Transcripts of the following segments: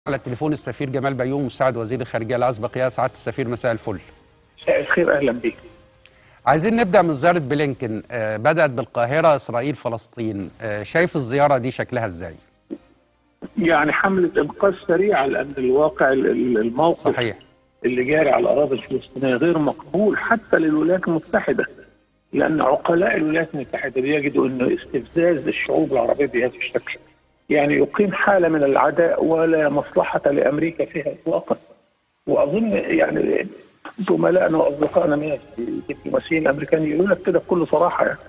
على التليفون السفير جمال بيوم مساعد وزير الخارجيه الاسبق يا سعاده السفير مساء الفل. مساء الخير اهلا بك. عايزين نبدا من زياره بلينكن آه بدات بالقاهره اسرائيل فلسطين آه شايف الزياره دي شكلها ازاي؟ يعني حمله انقاذ سريعه لان الواقع الموقف صحيح اللي جاري على الاراضي الفلسطينيه غير مقبول حتى للولايات المتحده لان عقلاء الولايات المتحده بيجدوا انه استفزاز الشعوب العربيه بهذا الشكل يعني يقيم حاله من العداء ولا مصلحه لامريكا فيها اطلاقا واظن يعني زملائنا واصدقائنا من الدبلوماسيين الامريكان يقولوا لك كده بكل صراحه يعني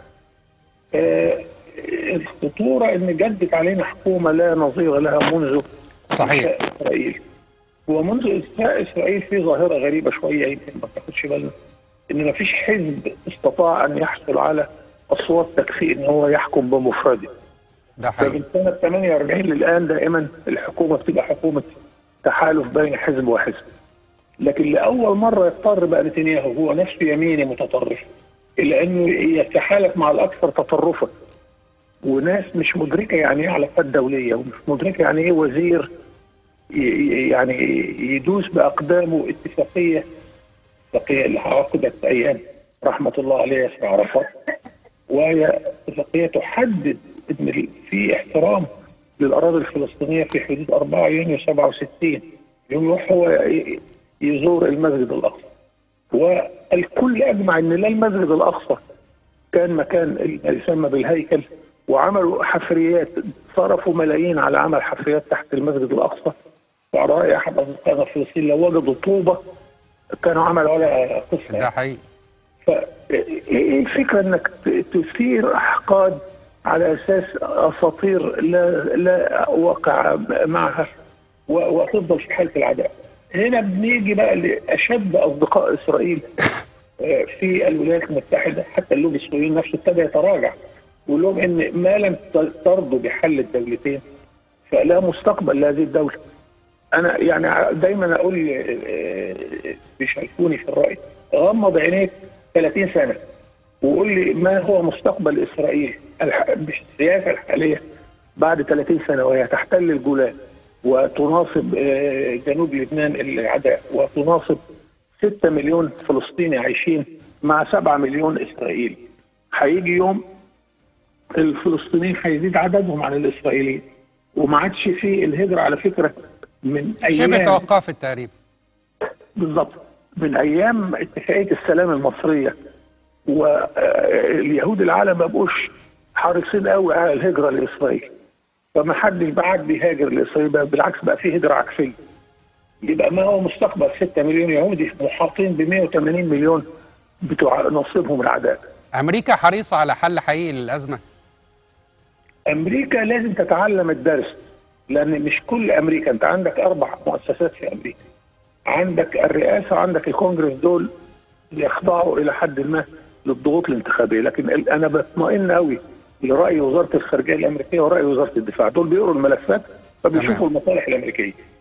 آه الخطوره ان جدت علينا حكومه لا نظير لها منذ صحيح اسرائيل ومنذ انشاء اسرائيل في ظاهره غريبه شويه يمكن ما تاخدش بالنا ان ما فيش حزب استطاع ان يحصل على اصوات تكفي ان هو يحكم بمفرده ده حقيقي فمن سنه 48 للان دائما الحكومه بتبقى حكومه تحالف بين حزب وحزب لكن لاول مره يضطر بقى نتنياهو هو نفسه يميني متطرف الا انه يتحالف مع الاكثر تطرفا وناس مش مدركه يعني ايه علاقات دوليه ومش مدركه يعني ايه وزير يعني يدوس باقدامه اتفاقيه اتفاقيه اللي عقدت ايام رحمه الله عليه ياسر عرفات وهي اتفاقيه تحدد ان في احترام للاراضي الفلسطينيه في حدود 4 يونيو 67 يوم يروح هو يزور المسجد الاقصى والكل اجمع ان لا المسجد الاقصى كان مكان ما يسمى بالهيكل وعملوا حفريات صرفوا ملايين على عمل حفريات تحت المسجد الاقصى وعلى راي احد اصدقائنا في فلسطين لو وجدوا طوبه كانوا عملوا عليها قصه ده حقيقي فايه الفكره انك تثير احقاد على اساس اساطير لا لا واقع معها وتفضل في حاله العداء. هنا بنيجي بقى لاشد اصدقاء اسرائيل في الولايات المتحده حتى اللوبي الصهيوني نفسه ابتدى يتراجع ويقول لهم ان ما لم ترضوا بحل الدولتين فلا مستقبل لهذه الدوله. انا يعني دايما اقول بيشاركوني في الراي غمض عينيك 30 سنه وقول لي ما هو مستقبل اسرائيل بالسياسه الحاليه بعد 30 سنه وهي تحتل الجولان وتناصب جنوب لبنان العداء وتناصب 6 مليون فلسطيني عايشين مع 7 مليون اسرائيلي هيجي يوم الفلسطينيين هيزيد عددهم عن الاسرائيليين وما عادش في الهجره على فكره من ايام شبه توقف تقريبا بالظبط من ايام اتفاقيه السلام المصريه واليهود العالم ما بقوش حريصين قوي على الهجره لاسرائيل فما حدش بعد بيهاجر لاسرائيل بقى بالعكس بقى في هجره عكسيه يبقى ما هو مستقبل 6 مليون يهودي محاطين ب 180 مليون بتوع نصيبهم العداء امريكا حريصه على حل حقيقي للازمه امريكا لازم تتعلم الدرس لان مش كل امريكا انت عندك اربع مؤسسات في امريكا عندك الرئاسه وعندك الكونجرس دول يخضعوا الى حد ما للضغوط الانتخابيه لكن انا بطمئن قوي لراي وزاره الخارجيه الامريكيه وراي وزاره الدفاع دول بيقروا الملفات فبيشوفوا المصالح الامريكيه